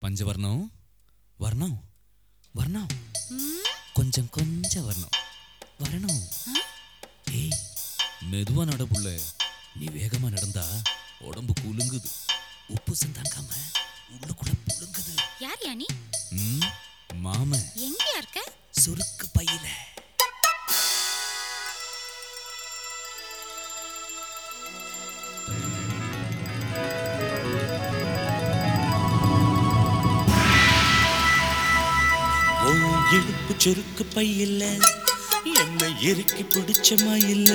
பஞ்சவர்ணம் வர்ணம் வர்ணம் கொஞ்சம் கொஞ்சம் வரணும் வரணும் ஏய் மெதுவா நட புள்ள நீ வேகமா நடந்தா உடம்பு குலுங்குது உப்பு சந்தாங்காம உள்ளுக்குள்ள புழுங்குது யார் யா நீ ம் மாம எங்கயா இருக்க சுருக்கு பையில ஓ இழுப்பு சுருக்கு பையில்ல என்னை இறுக்கி பிடிச்சமா இல்ல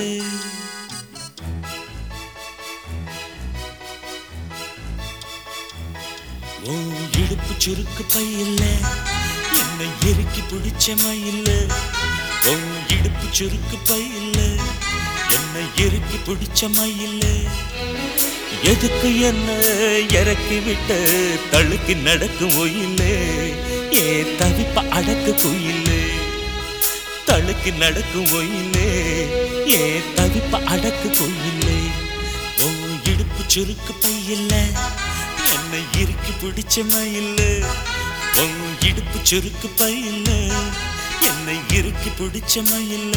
ஓ இழுப்பு சுருக்கு பையில்ல என்னை இறுக்கி பிடிச்சமா இல்ல ஓ இடுப்பு சுருக்கு பையில்ல என்னை இறுக்கி பிடிச்சமா இல்ல எதுக்கு என்ன இறக்கி விட்டு தழுக்கி நடக்கும் ஒயிலே ஏ தவிப்ப அடக்கு குயிலே தழுக்கி நடக்கும் ஒயிலே ஏ தவிப்ப அடக்கு குயிலே ஓ இடுப்பு சுருக்கு பையில்ல என்னை இறுக்கி பிடிச்ச மயில்ல ஓ இடுப்பு சுருக்கு பையில்ல என்னை இறுக்கி பிடிச்ச மயில்ல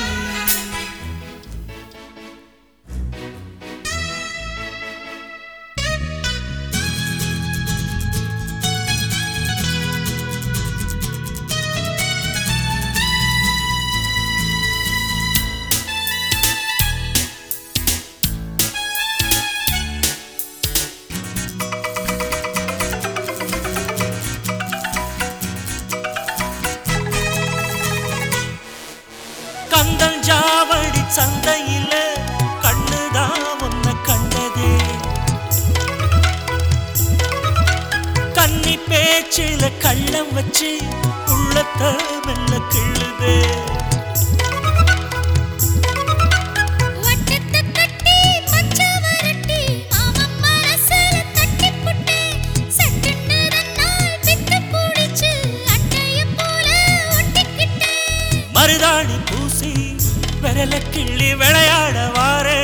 கந்தன் ஜாவடி சந்தையில கண்ணுதான் உன்னை கண்டதே கன்னி பேச்சில கள்ளம் வச்சு உள்ளத்த மெல்ல கிள்ளுதே வட்டத்தை கட்டி பச்சை வரட்டி மாமன் மனசுல தட்டி புட்டு சட்டுன்னு ரெண்டால் பித்து புடிச்சு அட்டைய போல ஒட்டிக்கிட்டேன் மருதாணி பூசி விரல கிள்ளி விளையாட வாரே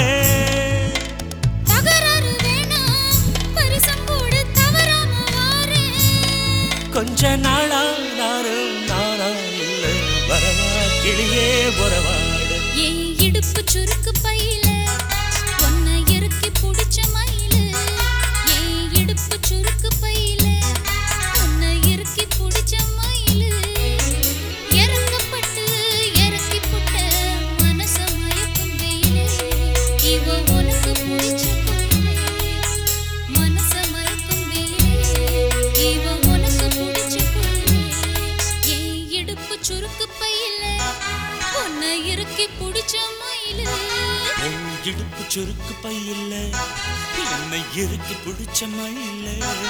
தகராறு வேணாம் பரிசம் போடு தவறாம வாரேன் கொஞ்ச நாளா நானும் நானா இல்ல வரவா கிளியே உறவாடு என் இடுப்பு சுருக்கு பையில உன்னை இறுக்கி புடிச்ச மயிலு என் இடுப்பு சுருக்கு பையில உன்னை இறுக்கி புடிச்ச மயிலு இறக்கப்பட்டு இறக்கி புட்ட மனச மயக்கும் வெயிலு இவ உனக்கு புடிச்ச குயிலு மனச மயக்கும் வெயிலு இவ உனக்கு புடிச்ச குயிலு என் இடுப்பு சுருக்கு பையில உன்னை இறுக்கி புடிச்ச மயிலு உன் இடுப்பு சுருக்கு பையில்ல என்னை இறுக்கி பிடிச்ச மயில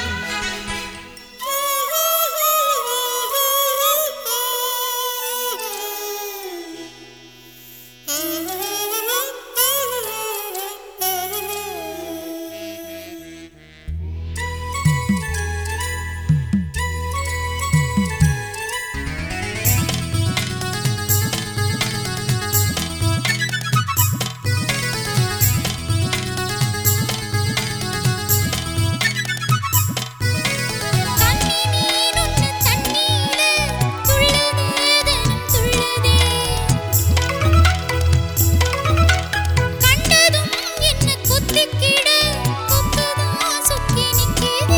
கண்ணி மீன் ஒன்னு தண்ணீல துள்ளுதே தினம் துள்ளுதே கண்டதும் என்ன குத்திக்கிட கொக்குதான் சுக்கி நிக்குதே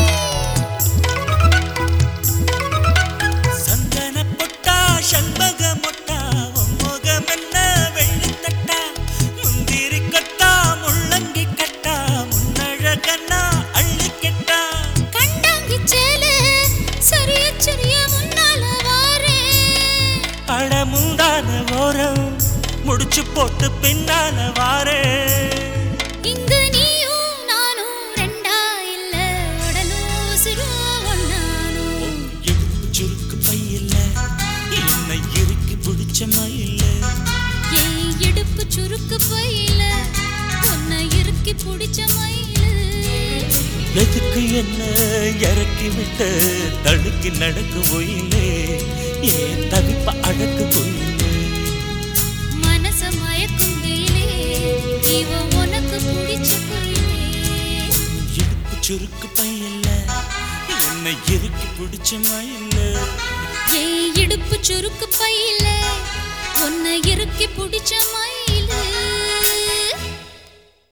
சந்தன பொட்டா செண்பக மொட்டா உன் முகம் என்ன வெள்ளித்தட்டா முந்திரி கட்டா முள்ளங்கி கட்டா முன்னழகன்னா அள்ளி கெட்டா கண்டாங்கி சேல சரிய சரிய முன்னால வாரேன் அடமுந்தான ஓரம் முடிச்சு போட்டு பின்னால வாரே இங்கு நீயும் நானும் ரெண்டா இல்ல உடலூசிரும் ஒன்னானும் இடுப்பு சுருக்கு பையில்ல என்னை இறுக்கி பிடிச்ச மயில்ல என் இடுப்பு சுருக்கு பையில உன்னை இறுக்கி புடிச்ச மயிலு எதுக்கு என்ன இறக்கி விட்டு தடுக்கி நடக்கும் ஒயிலே ஏன் தவிப்ப அடக்கு கொயிலே மனச மயக்கும் வெயிலே இவ உனக்கு புடிச்ச குயிலே இடுப்பு சுருக்கு பையில்ல என்னை இறுக்கி பிடிச்ச மயில ஏன் இடுப்பு சுருக்கு பையில உன்னை இறுக்கி பிடிச்ச மயில